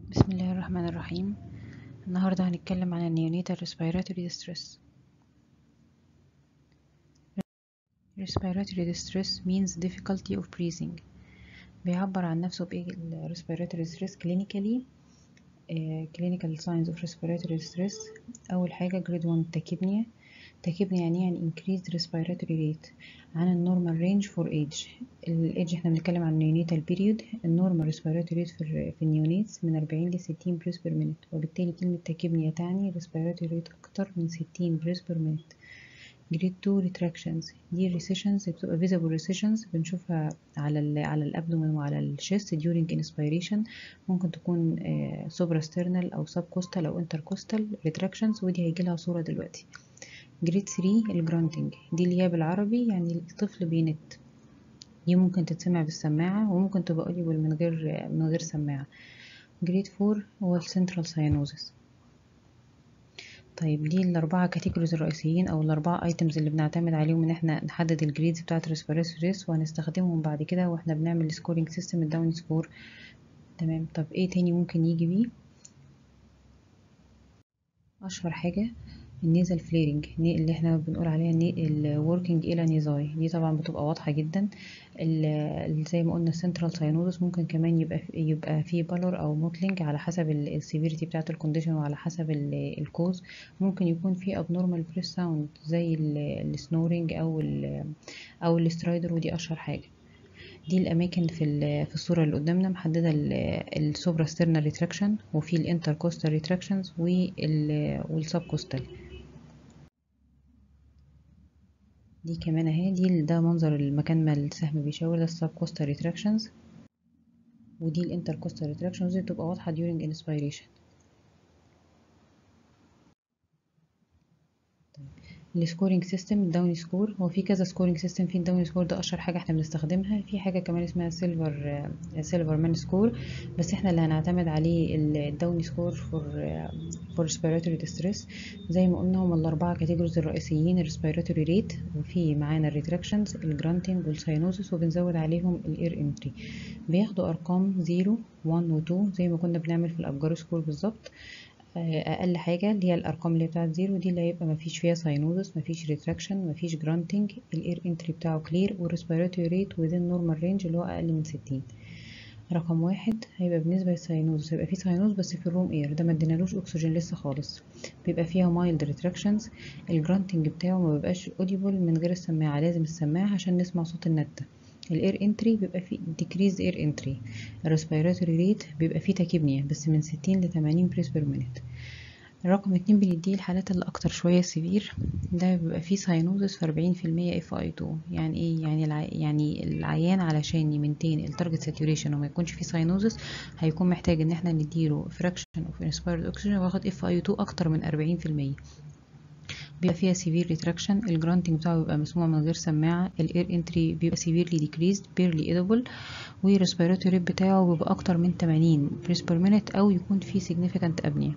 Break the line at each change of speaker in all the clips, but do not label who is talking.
بسم الله الرحمن الرحيم النهاردة هنتكلم عن النيونيتال respiratory distress respiratory distress means difficulty of breathing بيعبر عن نفسه بإيه ال respiratory distress clinically uh, clinical signs of respiratory distress أول حاجة grade 1 tachypnea tachypnea يعني يعني increased respiratory rate عن النورمال range for age الايدج احنا بنتكلم عن النيونيتال بيريود النورمال respiratory rate في, في النيونيتس من 40 ل 60 بريس بير مينت وبالتالي كلمة تاكيبنيا تعني respiratory rate أكتر من 60 بريس بير مينت جريد 2 retractions دي recessions بتبقى visible recessions بنشوفها على ال على الابدومين وعلى الشيست during inspiration ممكن تكون suprasternal أو subcostal أو intercostal retractions ودي هيجي لها صورة دلوقتي جريد 3 الجرانتنج دي اللي هي بالعربي يعني الطفل بينت دي ممكن تتسمع بالسماعة وممكن تبقى audible من غير من غير سماعة جريد 4 هو السنترال ساينوزس طيب دي الأربعة كاتيجوريز الرئيسيين أو الأربعة ايتمز اللي بنعتمد عليهم إن احنا نحدد الجريدز بتاعة الريسبيراتوري وهنستخدمهم بعد كده واحنا بنعمل سكورينج سيستم الداون سكور تمام طب ايه تاني ممكن يجي بيه أشهر حاجة النيزل فليرنج اللي احنا بنقول عليها الوركينج الى نيزاي دي طبعا بتبقى واضحه جدا زي ما قلنا السنترال ساينوزس ممكن كمان يبقى يبقى في بالور او موتلينج على حسب السيفيريتي بتاعه الكونديشن وعلى حسب الكوز ممكن يكون في ابنورمال بريس ساوند زي السنورنج او ال او السترايدر ودي اشهر حاجه دي الاماكن في في الصوره اللي قدامنا محدده السوبراسترنال ريتراكشن وفي الانتركوستال ريتراكشنز والسبكوستال دي كمان اهي دي ده منظر المكان ما السهم بيشاور ده السبكوستال ريتراكشنز ودي الانتركوستال ريتراكشنز دي بتبقى واضحه during inspiration السكورينج سيستم الداون سكور هو في كذا سكورينج سيستم في الداون سكور ده اشهر حاجه احنا بنستخدمها في حاجه كمان اسمها سيلفر سيلفر مان سكور بس احنا اللي هنعتمد عليه الداون سكور فور فور ريسبيراتوري ديستريس زي ما قلنا هم الاربعه كاتيجوريز الرئيسيين الريسبيراتوري ريت وفي معانا الريتراكشنز الجرانتنج والساينوزس وبنزود عليهم الاير انتري بياخدوا ارقام 0 1 و 2 زي ما كنا بنعمل في الابجار سكور بالظبط اقل حاجه اللي هي الارقام اللي بتاعت زيرو دي اللي هيبقى مفيش فيها ساينوزس مفيش ريتراكشن مفيش جرانتنج الاير انتري بتاعه كلير والريسبيراتوري ريت within نورمال رينج اللي هو اقل من ستين رقم واحد هيبقى بالنسبه للساينوزس هيبقى فيه ساينوز بس في الروم اير ده ما ادينالوش اكسجين لسه خالص بيبقى فيها مايلد ريتراكشنز الجرانتنج بتاعه ما بيبقاش اوديبل من غير السماعه لازم السماعه عشان نسمع صوت النته الاير انتري بيبقى فيه decreased اير انتري الريسبيراتوري ريت بيبقى فيه تاكيبنيا بس من 60 ل 80 بريس بير مينت رقم اتنين بنديه الحالات اللي اكتر شوية سيفير ده بيبقى فيه ساينوزس في اربعين في المية اف اي تو يعني ايه يعني الع... يعني العيان علشان يمنتين التارجت ساتوريشن وما يكونش فيه ساينوزس هيكون محتاج ان احنا نديله فراكشن اوف انسبيرد اوكسجين واخد اف اي تو اكتر من اربعين في المية بيبقى فيها سيفير ريتراكشن الجرانتنج بتاعه بيبقى مسموع من غير سماعة الاير انتري بيبقى سيفيرلي ديكريزد بيرلي ايدبل والريسبيراتوري ريت بتاعه بيبقى اكتر من 80 بريس بير مينت او يكون فيه significant ابنيا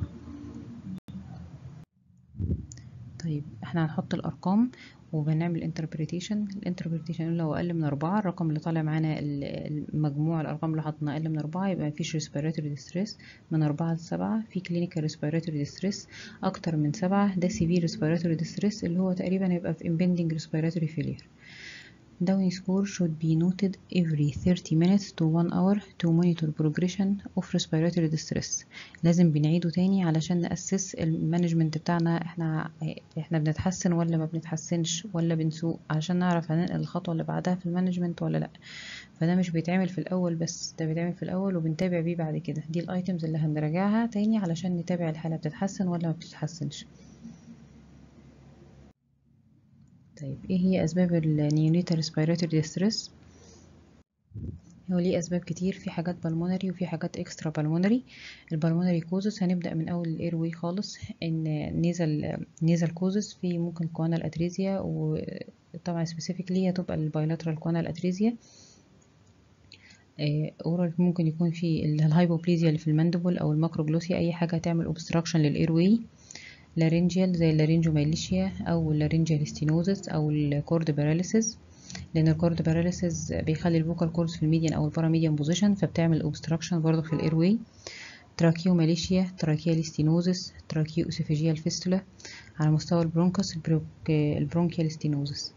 طيب احنا هنحط الارقام وبنعمل انتربريتيشن الانتربريتيشن لو اقل من أربعة الرقم اللي طالع معانا المجموع الارقام اللي حطنا اقل من أربعة يبقى مفيش ريسبيراتوري ديستريس من أربعة لسبعة في كلينيكال ريسبيراتوري ديستريس اكتر من سبعة ده سيفير ريسبيراتوري ديستريس اللي هو تقريبا هيبقى في impending respiratory failure Downing score should be noted every 30 minutes to 1 hour to monitor progression of respiratory distress لازم بنعيده تاني علشان نأسس المانجمنت بتاعنا احنا احنا بنتحسن ولا ما بنتحسنش ولا بنسوق علشان نعرف هننقل الخطوة اللي بعدها في المانجمنت ولا لا فده مش بيتعمل في الأول بس ده بيتعمل في الأول وبنتابع بيه بعد كده دي الايتمز اللي هنراجعها تاني علشان نتابع الحالة بتتحسن ولا ما بتتحسنش طيب ايه هي اسباب النيونيتال ريسبيراتوري ديستريس هو ليه اسباب كتير في حاجات بالمونري وفي حاجات اكسترا بالمونري البالمونري كوزس هنبدا من اول الاير واي خالص ان نيزل نيزل كوزس في ممكن كوانال اتريزيا وطبعا سبيسيفيكلي هتبقى البايلاترال كوانال اتريزيا اورال ممكن يكون في الهايبوبليزيا اللي في الماندبل او الماكروجلوسيا اي حاجه تعمل اوبستراكشن للاير واي لارنجيال زي اللارنجوميليشيا او اللارنجيال ستينوزس او الكورد باراليسيس لان الكورد باراليسيس بيخلي الفوكال كوردز في الميديان او الباراميديان بوزيشن فبتعمل اوبستراكشن برضه في الاير واي تراكيوماليشيا تراكيال ستينوزس تراكيو اسوفيجيال فيستولا على مستوى البرونكوس البرونكيال ستينوزس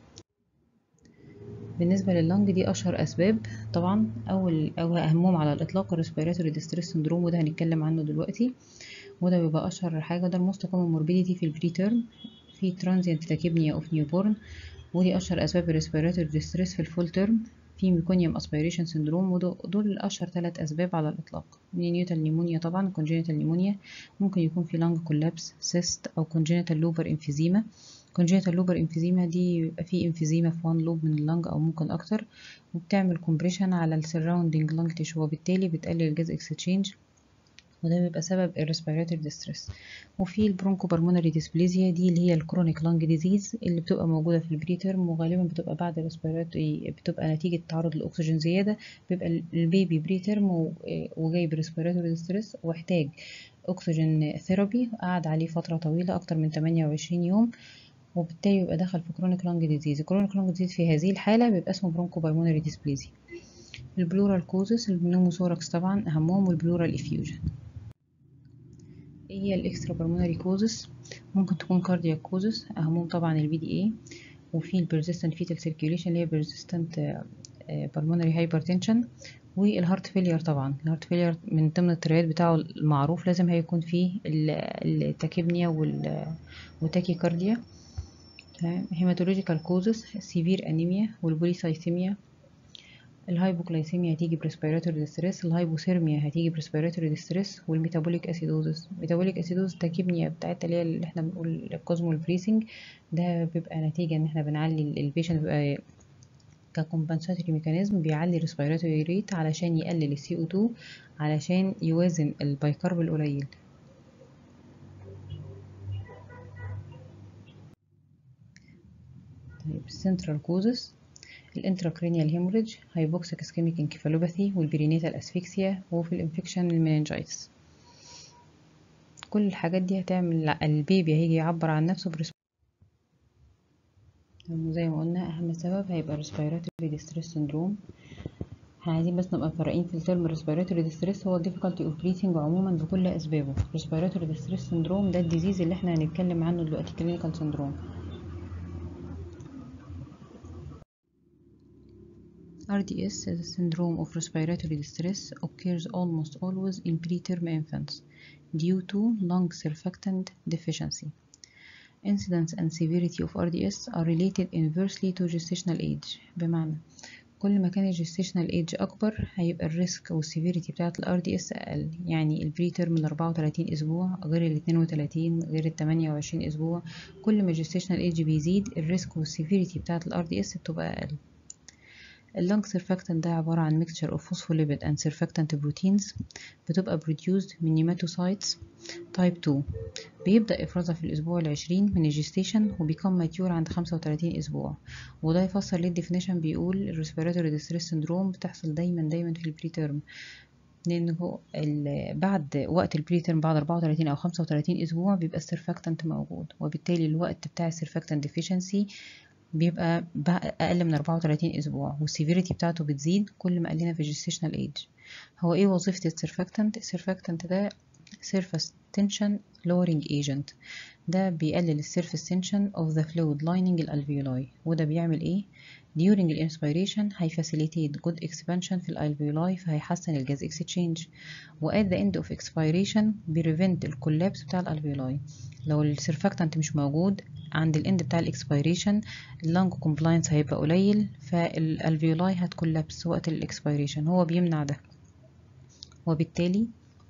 بالنسبة لللنج دي أشهر أسباب طبعا أول أو أهمهم على الإطلاق الريسبيراتوري ديستريس سندروم وده هنتكلم عنه دلوقتي وده بيبقى أشهر حاجة ده الموست كومن موربيديتي في البري تيرم في ترانزيانت تاكيبنيا أوف نيوبورن ودي أشهر أسباب الريسبيراتوري ديستريس في الفول تيرم في ميكونيوم اسبيريشن سندروم ودول اشهر ثلاث اسباب على الاطلاق نيوتال نيمونيا طبعا كونجينيتال نيمونيا ممكن يكون في لانج كولابس سيست او كونجينيتال لوبر انفيزيما كونجينيتال لوبر انفيزيما دي بيبقى في انفيزيما في وان لوب من اللنج او ممكن اكتر وبتعمل كومبريشن على السراوندينج لانج تيشو وبالتالي بتقلل الجاز اكسشينج وده بيبقى سبب الريسبيراتوري ديستريس وفي البرونكو بالمونري ديسبليزيا دي اللي هي الكرونيك لانج ديزيز اللي بتبقى موجوده في البري تيرم وغالبا بتبقى بعد الريسبيراتوري بتبقى نتيجه تعرض للاكسجين زياده بيبقى البيبي بري تيرم وجايب ريسبيراتوري ديستريس واحتاج اكسجين ثيرابي قعد عليه فتره طويله اكتر من 28 يوم وبالتالي يبقى دخل في كرونيك لانج ديزيز الكرونيك لانج ديزيز في هذه الحاله بيبقى اسمه برونكو بالمونري ديسبليزيا البلورال كوزس البنوموثوركس طبعا اهمهم والبلورال افيوجن هي الاكسترا بالمونري كوزس ممكن تكون كاردياك كوزس اهمهم طبعا البي دي اي وفي البرزيستنت فيتال سيركيوليشن اللي هي برزيستنت بالمونري هايبرتنشن والهارت فيلير طبعا الهارت فيلير من ضمن التريات بتاعه المعروف لازم هيكون فيه التاكيبنيا والتاكي كارديا هيماتولوجيكال كوزس سيفير انيميا والبوليسايثيميا الهايبوكلايسيميا هتيجي بريسبيراتوري ديستريس الهايبوثيرميا هتيجي بريسبيراتوري ديستريس والميتابوليك اسيدوزس الميتابوليك اسيدوزس التاكيبنيا بتاعت اللي هي اللي احنا بنقول الكوزمول بريسنج ده بيبقى نتيجه ان احنا بنعلي البيشنت بيبقى ككومبنساتوري ميكانيزم بيعلي ريسبيراتوري ريت علشان يقلل السي او 2 علشان يوازن البايكارب القليل طيب السنترال كوزس الانتراكرينيال هيموريدج هايبوكسيك اسكيميك انكفالوباثي والبرينيتال اسفيكسيا وفي الانفكشن المننجايتس كل الحاجات دي هتعمل البيبي هيجي يعبر عن نفسه برسبيراتوري زي ما قلنا اهم سبب هيبقى ريسبيراتوري ديستريس سندروم احنا عايزين بس نبقى مفرقين في الترم ريسبيراتوري ديستريس هو difficulty اوف breathing عموما بكل اسبابه ريسبيراتوري ديستريس سندروم ده الديزيز اللي احنا هنتكلم عنه دلوقتي كلينيكال سندروم RDS is a syndrome of respiratory distress occurs almost always in preterm infants due to lung surfactant deficiency. Incidence and severity of RDS are related inversely to gestational age بمعنى كل ما كان الجستيشنال ايج اكبر هيبقى الريسك والسيفيريتي بتاعه الار دي اس اقل يعني البري تيرم ال 34 اسبوع غير ال 32 غير ال 28 اسبوع كل ما الجستيشنال ايج بيزيد الريسك والسيفيريتي بتاعه الار دي اس بتبقى اقل اللنج سيرفاكتنت ده عبارة عن mixture of phospholipid and surfactant proteins بتبقى produced من نيماتوسايتس type 2 بيبدأ إفرازها في الأسبوع العشرين من الجستيشن وبيكون ماتيور عند خمسة وتلاتين أسبوع وده يفسر ليه الديفينيشن بيقول الريسبيراتوري ديستريس سندروم بتحصل دايما دايما في البري تيرم لأنه بعد وقت البري تيرم بعد 34 أو 35 أسبوع بيبقى السيرفاكتنت موجود وبالتالي الوقت بتاع السيرفاكتنت ديفيشنسي بيبقى اقل من 34 اسبوع والسيفيريتي بتاعته بتزيد كل ما قلنا في الجستيشنال ايج هو ايه وظيفه السيرفاكتنت السيرفاكتنت ده سيرفس تنشن lowering agent ده بيقلل السيرفس تنشن of the fluid lining الالفيولاي وده بيعمل ايه during الانسبيريشن هيفاسيليتيت good expansion في الالفيولاي فهيحسن الجاز exchange و at the end of expiration بيريفنت الكولابس بتاع الالفيولاي لو السيرفاكتنت مش موجود عند الاند بتاع الاكسبيريشن اللانج كومبلاينس هيبقى قليل فالالفيولاي هتكولابس وقت الاكسبيريشن هو بيمنع ده وبالتالي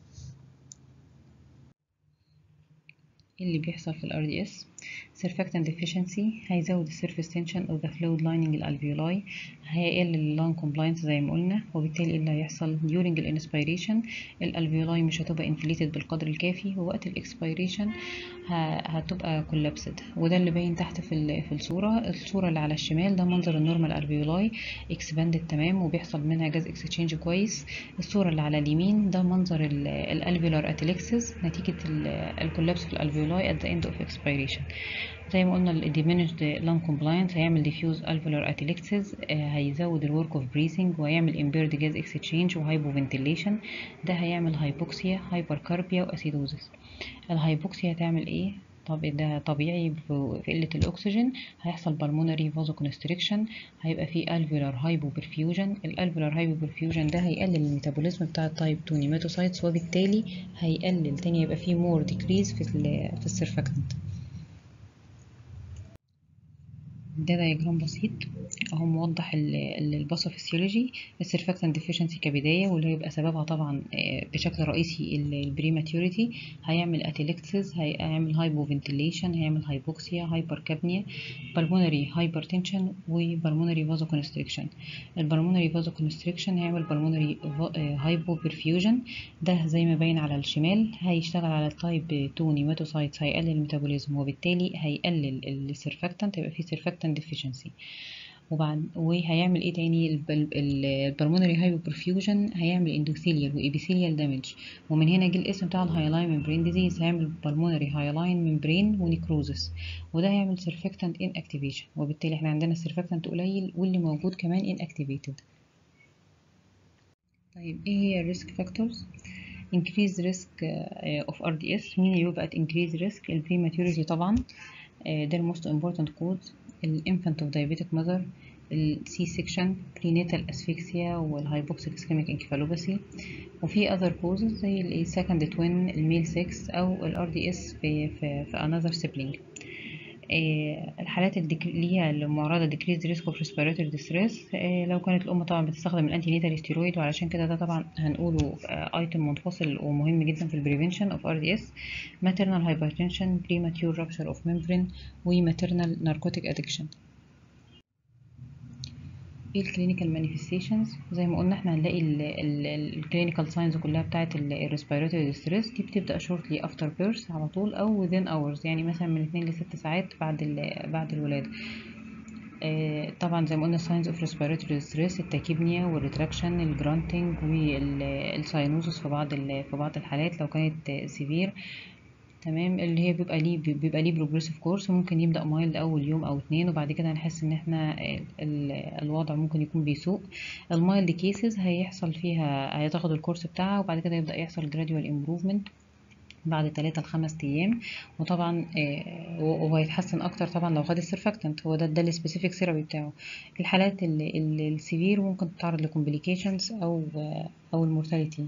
اللي بيحصل في الار دي اس surfactant deficiency هيزود السيرفيس تنشن of the fluid lining الالفيولاي هيقلل اللون كومبلاينس زي ما قلنا وبالتالي اللي هيحصل during الانسبيريشن الالفيولاي مش هتبقى inflated بالقدر الكافي ووقت الاكسبيريشن هتبقى كولابسد وده اللي باين تحت في في الصوره الصوره اللي على الشمال ده منظر النورمال الفيولاي اكسباندد تمام وبيحصل منها جاز اكسشينج كويس الصوره اللي على اليمين ده منظر الالفيولار اتليكسس نتيجه الكولابس في الالفيولاي at the end of expiration زي ما قلنا ال diminished lung compliance هيعمل diffuse alveolar atelectasis هيزود ال work of breathing وهيعمل impaired gas exchange وhypoventilation ده هيعمل hypoxia hypercarbia وacidosis الهايبوكسيا هتعمل ايه طب ده طبيعي في قلة الأكسجين هيحصل pulmonary vasoconstriction هيبقى فيه alveolar hypoperfusion ال alveolar hypoperfusion ده هيقلل الميتابوليزم بتاع التايب 2 نيماتوسايتس وبالتالي هيقلل تاني يبقى فيه more decrease في ال في السيرفاكتنت ده دياجرام بسيط اهو موضح الباثوفيسيولوجي السيرفاكتنت ديفيشنسي كبدايه واللي هيبقى سببها طبعا بشكل رئيسي البريماتيوريتي هيعمل اتيلكتسز هيعمل هايبوفنتيليشن هيعمل هايبوكسيا هايبركابنيا بالمونري هايبرتنشن وبالمونري فازوكونستريكشن البالمونري فازوكونستريكشن هيعمل بالمونري هايبوبرفيوجن ده زي ما باين على الشمال هيشتغل على التايب 2 نيماتوسايتس هيقلل الميتابوليزم وبالتالي هيقلل السيرفاكتنت هيبقى فيه سيرفاكتنت deficiency وبعد وهيعمل ايه تاني البلمونري هايبوبرفيوجن هيعمل اندوثيليال وابيثيليال دامج ومن هنا جه الاسم بتاع الهايلاين ممبرين ديزيز هيعمل بالمونري هايلاين ممبرين ونيكروزس وده هيعمل سيرفكتنت ان اكتيفيشن وبالتالي احنا عندنا السيرفكتنت قليل واللي موجود كمان ان اكتيفيتد طيب ايه هي الريسك فاكتورز increased risk of RDS مين اللي بيبقى at increased risk البريماتوريتي طبعا ده الموست important cause الانفانت اوف diabetic mother السي سيكشن برينيتال اسفيكسيا والهايبوكسيك اسكيميك انكفالوباثي وفي other causes زي السكند توين الميل 6 او الار دي اس في في في another sibling الحالات اللي ليها المعرضة decreased risk of respiratory distress لو كانت الأم طبعا بتستخدم الأنتي نيتال ستيرويد وعلشان كده ده طبعا هنقوله ايتم منفصل ومهم جدا في البريفنشن of RDS maternal hypertension premature rupture of membrane و maternal narcotic addiction ايه الكلينيكال مانيفستيشنز زي ما قلنا احنا هنلاقي الكلينيكال ساينز كلها بتاعه الريسبيراتوري ديستريس دي بتبدا شورتلي افتر بيرث على طول او within hours يعني مثلا من 2 ل 6 ساعات بعد بعد الولاده آه طبعا زي ما قلنا ساينز اوف ريسبيراتوري ديستريس التاكيبنيا والريتراكشن الجرانتنج والساينوزس في بعض في بعض الحالات لو كانت سيفير تمام اللي هي بيبقى ليه بيبقى ليه بروجريسيف كورس ممكن يبدا مايلد اول يوم او اتنين وبعد كده هنحس ان احنا الوضع ممكن يكون بيسوء المايلد كيسز هيحصل فيها هتاخد الكورس بتاعها وبعد كده يبدا يحصل جراديوال امبروفمنت بعد 3 ل 5 ايام وطبعا وهيتحسن اكتر طبعا لو خد السيرفاكتنت هو ده ده السبيسيفيك ثيرابي بتاعه الحالات السيفير ممكن تتعرض لكومبليكيشنز او او المورتاليتي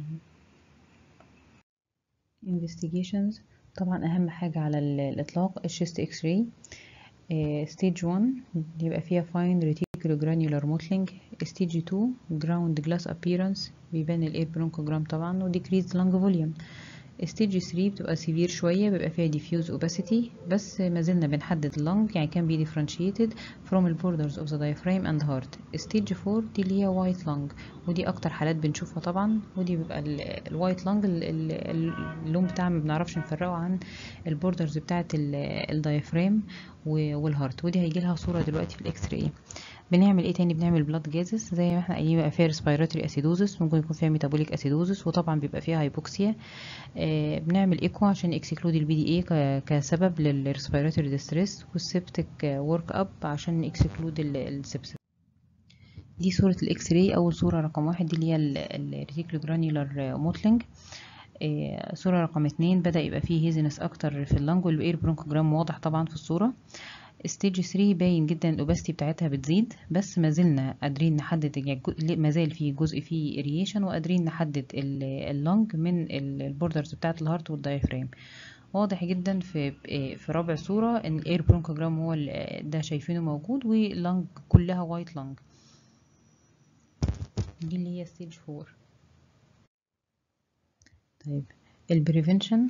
investigations طبعا اهم حاجه على الاطلاق الشيست اكس راي ستيج 1 يبقى فيها فاين ريتيكولو جرانيولار موتلينج ستيج 2 جراوند جلاس ابييرنس بيبان الاير برونكوجرام طبعا وديكريز لانج فوليوم ستيج 3 بتبقى سيفير شويه بيبقى فيها diffuse opacity بس ما زلنا بنحدد اللنج يعني كان بي differentiated from the borders of the diaphragm and heart ستيج 4 دي اللي هي white lung ودي اكتر حالات بنشوفها طبعا ودي بيبقى الوايت لانج اللون بتاعها ما بنعرفش نفرقه عن البوردرز بتاعه الدايفرام والهارت ودي هيجي لها صوره دلوقتي في الاكس راي بنعمل ايه تاني بنعمل بلاد جازز زي ما احنا قايلين بيبقى فيها ريسبيراتوري اسيدوزس ممكن يكون فيها ميتابوليك اسيدوزس وطبعا بيبقى فيها هايبوكسيا آه بنعمل ايكو عشان اكسكلود البي دي اي كسبب للريسبيراتوري ديستريس والسبتك ورك اب عشان اكسكلود السبسس دي صورة الاكس راي اول صورة رقم واحد دي اللي هي الريتيكلو جرانيولار موتلينج آه صورة رقم اتنين بدأ يبقى فيه هيزنس اكتر في اللنج والاير برونكوجرام واضح طبعا في الصورة ستيج 3 باين جدا الاوباستي بتاعتها بتزيد بس ما زلنا قادرين نحدد يعني ما زال في جزء فيه اريشن وقادرين نحدد اللنج من البوردرز بتاعه الهارت والدايفرام واضح جدا في في رابع صوره ان الاير برونكوجرام هو ده شايفينه موجود واللنج كلها وايت لنج دي اللي هي ستيج 4 طيب البريفنشن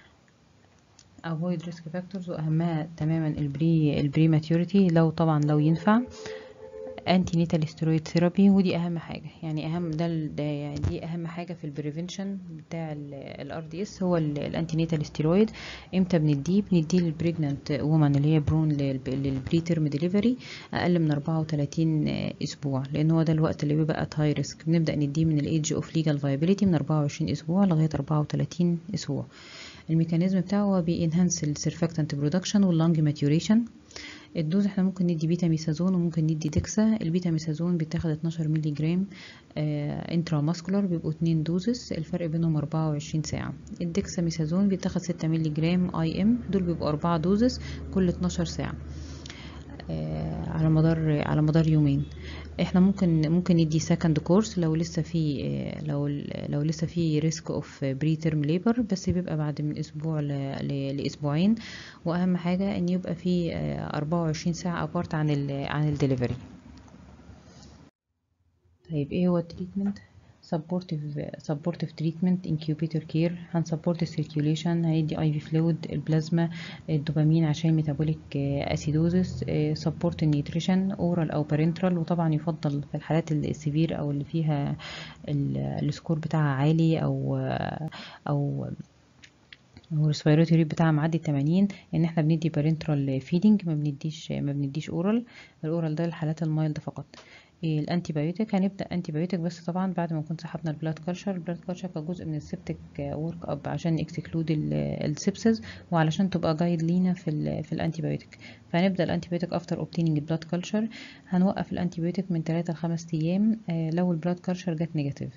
avoid risk factors واهمها تماما البري البري ماتيوريتي لو طبعا لو ينفع انتي نيتال ستيرويد ثيرابي ودي اهم حاجه يعني اهم ده, ال- ده يعني دي اهم حاجه في البريفنشن بتاع الار دي اس هو الانتي نيتال ستيرويد امتى بنديه بنديه للبريجننت وومن اللي هي برون للبري تيرم ديليفري اقل من 34 اسبوع لان هو ده الوقت اللي بيبقى ات هاي ريسك بنبدا نديه من الايدج اوف ليجال فايبيليتي من 24 اسبوع لغايه 34 اسبوع الميكانيزم بتاعه هو بينهانس السيرفاكتنت برودكشن واللونج ماتيوريشن الدوز احنا ممكن ندي بيتا ميثازون وممكن ندي ديكسا البيتا ميثازون بيتاخد 12 مللي جرام آه انترا ماسكولار بيبقوا اتنين دوزز الفرق بينهم 24 ساعة الديكسا ميثازون بيتاخد 6 مللي جرام اي ام دول بيبقوا 4 دوزز كل 12 ساعة آه على مدار على مدار يومين احنا ممكن ممكن ندي سكند كورس لو لسه في آه، لو لو لسه في ريسك اوف بري تيرم ليبر بس بيبقى بعد من اسبوع ل- ل- لاسبوعين واهم حاجه ان يبقى في آه، 24 ساعه ابارت عن ال عن الدليفري طيب ايه هو التريتمنت supportive supportive treatment incubator care هنسبورت السيركيوليشن هيدي اي في فلويد البلازما الدوبامين عشان ميتابوليك اسيدوزس سبورت النيوتريشن اورال او بارنترال وطبعا يفضل في الحالات السيفير او اللي فيها ال- السكور بتاعها عالي او او هو الريسبيراتوري بتاعها معدي 80 ان احنا بندي بارنترال فيدنج ما بنديش ما بنديش اورال الاورال ده للحالات المايلد فقط إيه الانتي بايوتيك هنبدا انتي بايوتيك بس طبعا بعد ما نكون سحبنا البلاد كلشر البلاد كلشر كجزء من السبتك ورك اب عشان اكسكلود السبسز وعلشان تبقى جايد لينا في ال في الانتي بايوتيك فهنبدا الانتي بايوتيك افتر اوبتيننج البلاد كلشر هنوقف الانتي بايوتيك من 3 ل 5 ايام آه، لو البلاد كلشر جت نيجاتيف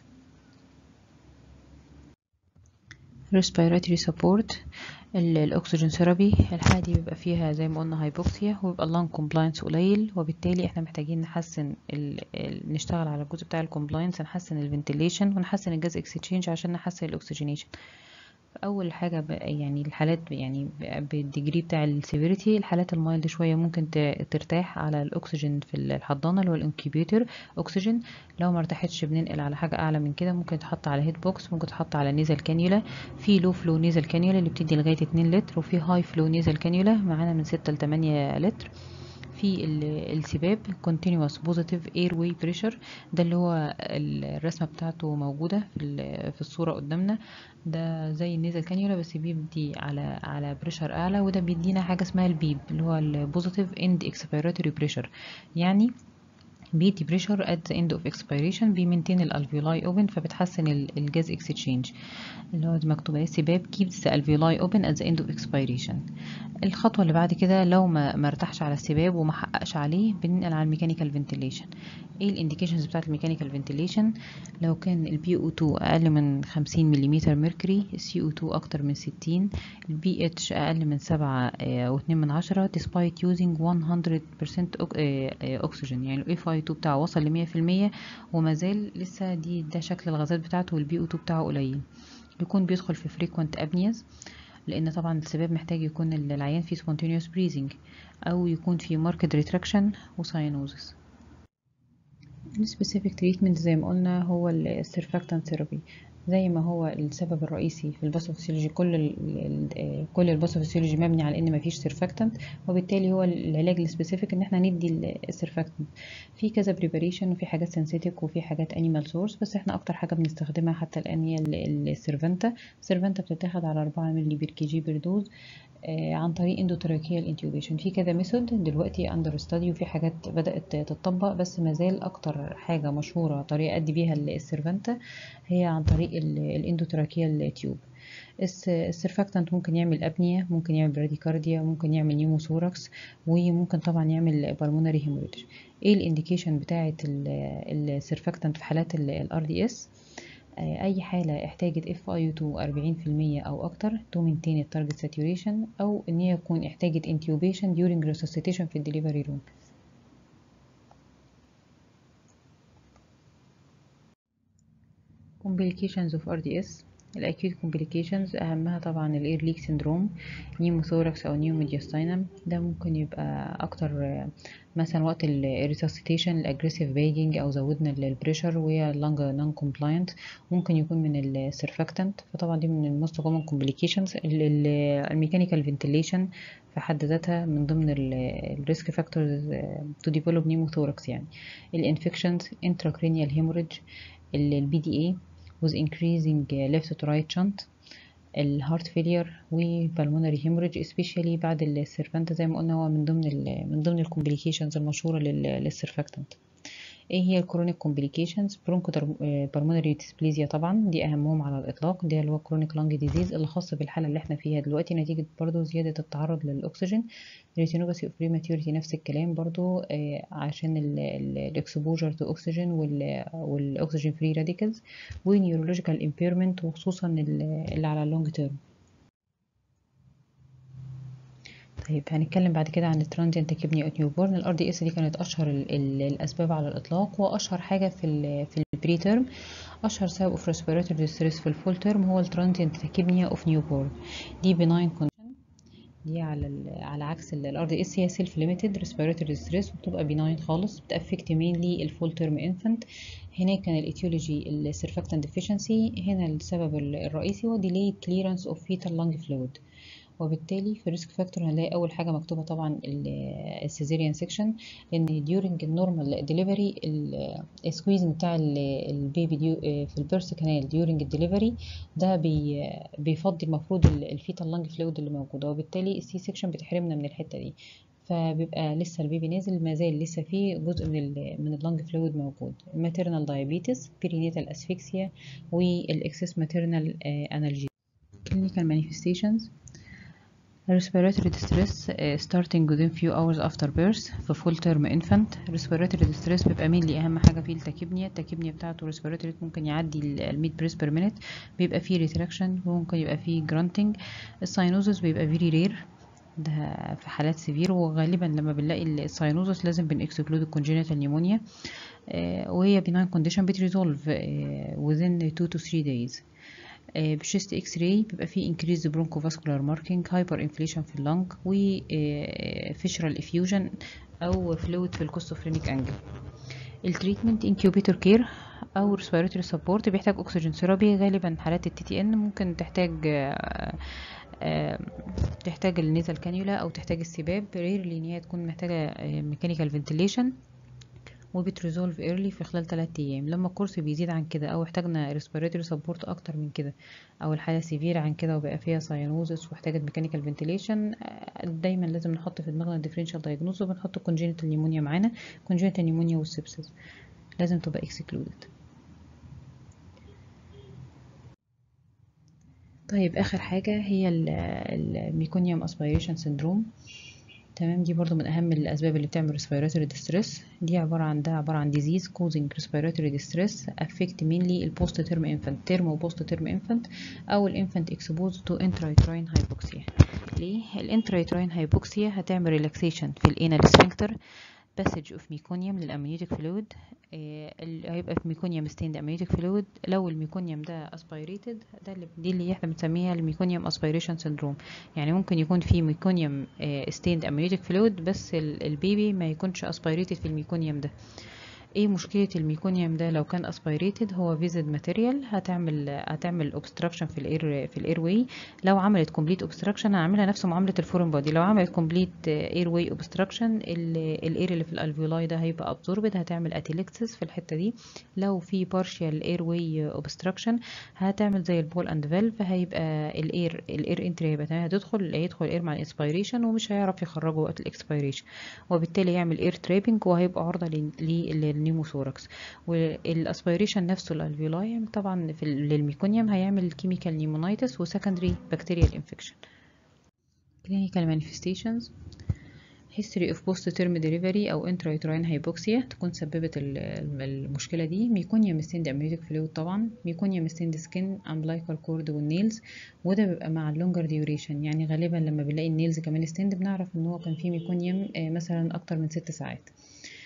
respiratory support ال- الاكسجين ثيرابي الحالة دي بيبقى فيها زي ما قلنا هايبوكسيا ويبقى اللانج كومبلاينس قليل وبالتالي احنا محتاجين نحسن ال... ال... نشتغل على الجزء بتاع الكومبلاينس نحسن الفنتيليشن ونحسن الجاز اكسشينج عشان نحسن الاكسجينيشن اول حاجه ب- يعني الحالات ب- يعني ب- بالديجري بتاع السيفيريتي الحالات المايلد شويه ممكن ت- ترتاح على الاكسجين في الحضانه اللي هو الانكيبيتور اكسجين لو ما ارتاحتش بننقل على حاجه اعلى من كده ممكن تحط على هيد بوكس ممكن تحط على نيزل كانيولا في لو فلو نيزل كانيولا اللي بتدي لغايه 2 لتر وفي هاي فلو نيزل كانيولا معانا من 6 ل 8 لتر في ال- السباب continuous positive airway pressure ده اللي هو ال- الرسمة بتاعته موجودة في ال- في الصورة قدامنا ده زي النيزل كانيولا بس بيدي على على بريشر اعلى وده بيدينا حاجة اسمها البيب اللي هو البوزيتيف اند اكسبيراتوري بريشر يعني بيدي بريشر at the end of expiration بيمنتين الالفيولاي اوبن فبتحسن ال- الجاز اكسشينج اللي هو دي مكتوبة ايه سباب keeps the alveoli open at the end of expiration الخطوة اللي بعد كده لو ما ما ارتاحش على السباب وما حققش عليه بننقل على الميكانيكال فنتيليشن ايه الانديكيشنز بتاعت الميكانيكال فنتيليشن لو كان البي او 2 اقل من 50 ملم ميركوري السي او 2 اكتر من 60 البي اتش اقل من 7 و2 من عشرة despite using 100% أك- آه، آه، اكسجين يعني الاف اي 2 بتاعه وصل ل 100% وما زال لسه دي ده شكل الغازات بتاعته والبي او 2 بتاعه قليل يكون بيدخل في frequent apneas لان طبعا السبب محتاج يكون العيان فيه spontaneous breathing او يكون فيه marked retraction وساينوزس السبيسيفيك تريتمنت زي ما قلنا هو السيرفاكتان ثيرابي زي ما هو السبب الرئيسي في الباثوفيسيولوجي كل ال ال كل الباثوفيسيولوجي مبني على ان مفيش سيرفاكتانت وبالتالي هو العلاج السبيسيفيك ان احنا ندي السيرفاكتانت في كذا بريباريشن وفي حاجات سينثيتك وفي حاجات انيمال سورس بس احنا اكتر حاجه بنستخدمها حتى الان هي السيرفانتا السيرفانتا بتتاخد على 4 مللي بير كي جي بير دوز آه، عن طريق اندوتراكيال انتيوبيشن في كذا ميثود دلوقتي اندر ستادي وفي حاجات بدات تتطبق بس ما زال اكتر حاجه مشهوره طريقه ادي بيها السيرفانتا هي عن طريق الاندوتراكيال تيوب الس- السيرفاكتانت ممكن يعمل ابنيا ممكن يعمل براديكارديا ممكن يعمل نيموثوركس وممكن طبعا يعمل بالمونري هيموريدج ايه الانديكيشن بتاعه السيرفاكتانت في حالات الار دي اس اي حاله احتاجت اف اي 2 40% او اكتر تو مينتين التارجت ساتوريشن او ان هي يكون احتاجت انتيوبيشن during resuscitation في الدليفري روم complications of RDS الاكيوت كومبليكيشنز اهمها طبعا الاير ليك سيندروم نيموثوركس او نيو ميدياستاينم ده ممكن يبقى اكتر مثلا وقت الريساسيتيشن الاجريسيف باجنج او زودنا البريشر وهي اللنج نون كومبلاينت ممكن يكون من السيرفاكتنت فطبعا دي من الموست كومن كومبليكيشنز الميكانيكال فنتيليشن في حد ذاتها من ضمن الريسك فاكتورز تو ديفلوب نيموثوركس يعني الانفكشنز intracranial hemorrhage البي دي اي with increasing left to right shunt الهارت فيلير والبلمونري هيموريج especially بعد السيرفانت زي ما قلنا هو من ضمن ال من ضمن الكومبليكيشنز المشهوره للسيرفاكتنت ايه هي الكرونيك كومبليكيشنز برونكو بالمونري ديسبليزيا طبعا دي اهمهم على الاطلاق ده اللي هو كرونيك لانج ديزيز اللي خاص بالحاله اللي احنا فيها دلوقتي نتيجه برضو زياده التعرض للاكسجين ريتينوباثي اوف بريماتيوريتي نفس الكلام برضو آه عشان الاكسبوجر تو اوكسجين والاكسجين فري راديكالز ونيورولوجيكال امبيرمنت وخصوصا اللي على اللونج تيرم طيب هنتكلم بعد كده عن الترانزيانت كيبني اوت نيوبورن الار دي اس دي كانت اشهر ال ال الاسباب على الاطلاق واشهر حاجه في ال في البري تيرم اشهر سبب اوف ريسبيراتوري ستريس في الفول تيرم هو الترانزيانت كيبنيا اوف نيوبورن دي بناين كونديشن دي على على عكس الار دي اس هي سيلف ليميتد ريسبيراتوري ستريس وبتبقى بناين خالص بتافكت مينلي الفول تيرم انفانت هناك كان الايتيولوجي السيرفاكتنت ديفيشنسي هنا السبب الرئيسي هو ديلي كليرنس اوف فيتال لانج فلويد وبالتالي في الريسك فاكتور هنلاقي اول حاجه مكتوبه طبعا السيزيريان سيكشن لان ديورنج النورمال ديليفري السكويزنج بتاع البيبي ديو في البيرث كانال ديورنج الدليفري ده بي بيفضي المفروض الفيتال لانج فلويد اللي موجوده وبالتالي السي سيكشن بتحرمنا من الحته دي فبيبقى لسه البيبي نازل ما زال لسه فيه جزء من ال من اللنج فلويد موجود ماتيرنال دايابيتس بيرينيتال اسفيكسيا والاكسس ماتيرنال انالجي clinical manifestations respiratory distress uh, starting within few hours after birth في full term infant respiratory distress بيبقى mainly أهم حاجة فيه التكبنية التكبنية بتاعته respiratory ممكن يعدي ال 100 بريس per minute بيبقى فيه retraction وممكن يبقى فيه grunting الساينوزس بيبقى very rare ده في حالات سيفير وغالبا لما بنلاقي الساينوزس لازم بنكسكلود الكونجينيتال نيمونيا وهي benign condition بتريزولف within 2 to 3 days بشيست اكس راي بيبقى فيه increased bronchosvacular marking hyper inflation في اللنج و فيشرال افيوجن او فلويد في الكوستوفرينيك انجل التريتمنت انكيوبيتور كير او ريسبيراتوري سبورت بيحتاج اكسجين ثيرابي غالبا حالات التي تي ان ممكن تحتاج تحتاج النيزل كانيولا او تحتاج السباب ريرلي ان هي تكون محتاجه ميكانيكال فنتيليشن وبتريزولف ايرلي في خلال 3 ايام لما الكورس بيزيد عن كده او احتاجنا ريسبيراتوري سبورت اكتر من كده او الحاله سيفير عن كده وبقى فيها ساينوزس واحتاجت ميكانيكال فنتيليشن دايما لازم نحط في دماغنا الديفرنشال دايجنوز وبنحط كونجينيتال نيمونيا معانا كونجينيتال نيمونيا والسبسس لازم تبقى اكسكلودد طيب اخر حاجه هي الميكونيوم اسبيريشن سيندروم تمام دي برضو من اهم الاسباب اللي بتعمل respiratory distress دي عباره عن ده عباره عن disease causing respiratory distress affect mainly ال post term infant term و post term infant او ال infant exposed to intrauterine hypoxia ليه ال intrauterine hypoxia هتعمل relaxation في الانال sphincter passage of meconium للامنيوتيك فلويد آه هيبقى في ميكونيوم ستيند امنيوتيك فلويد لو الميكونيوم ده اسبيريتد ده اللي دي اللي احنا بنسميها الميكونيوم اسبيريشن سندروم يعني ممكن يكون في ميكونيوم ستيند امنيوتيك فلويد بس البيبي ما يكونش اسبيريتد في الميكونيوم ده ايه مشكله الميكونيوم ده لو كان اسبيريتد هو فيزيد ماتيريال هتعمل هتعمل اوبستراكشن في الاير في الاير واي لو عملت كومبليت اوبستراكشن هعملها نفس معامله الفورين بودي لو عملت كومبليت اير واي اوبستراكشن الاير اللي في الالفيولاي ده هيبقى ابزوربد هتعمل اتيلكسس في الحته دي لو في بارشال اير واي اوبستراكشن هتعمل زي البول اند فالف هيبقى الاير الاير انتري هيبقى تمام هتدخل هيدخل الاير مع الانسبيريشن ومش هيعرف يخرجه وقت الاكسبيريشن وبالتالي يعمل اير ترابنج وهيبقى عرضه لل النيموثوركس والاسبيريشن نفسه الالفيولاي طبعا في للميكونيوم هيعمل كيميكال نيمونايتس وسكندري بكتيريال انفكشن clinical manifestations history of post term delivery او intrauterine hypoxia تكون سببت المشكله دي ميكونيوم ستيند امنيوتيك فلويد طبعا ميكونيوم ستيند سكين امبلايكال كورد والنيلز وده بيبقى مع اللونجر ديوريشن يعني غالبا لما بنلاقي النيلز كمان ستيند بنعرف ان هو كان فيه ميكونيوم مثلا اكتر من ست ساعات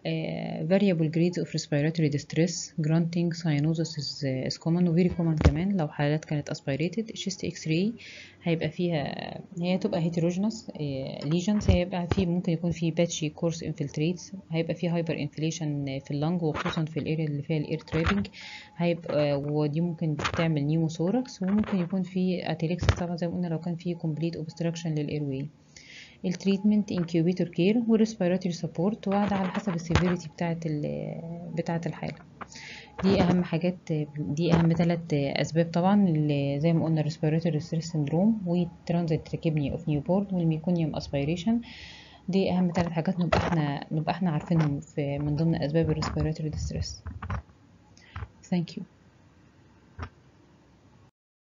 uh, variable grades of respiratory distress granting cyanosis is, is common و very common كمان لو حالات كانت aspirated chest x-ray هيبقى فيها هي تبقى heterogeneous uh, lesions هيبقى في ممكن يكون في patchy course infiltrates هيبقى في hyper inflation في اللنج وخصوصا في الاريا اللي فيها الاير ترابنج هيبقى ودي ممكن تعمل نيموثوركس وممكن يكون في اتيليكس طبعا زي ما قلنا لو كان في complete obstruction للاير واي التريتمنت انكيوبيتور كير والريسبيراتوري سبورت وده على حسب السيفيريتي بتاعه بتاعه الحاله دي اهم حاجات دي اهم ثلاث اسباب طبعا اللي زي ما قلنا ريسبيراتوري ستريس سندروم وترانزيت تراكيبني اوف نيوبورن والميكونيوم اسبيريشن دي اهم ثلاث حاجات نبقى احنا نبقى احنا عارفينهم في من ضمن اسباب الريسبيراتوري ديستريس ثانك يو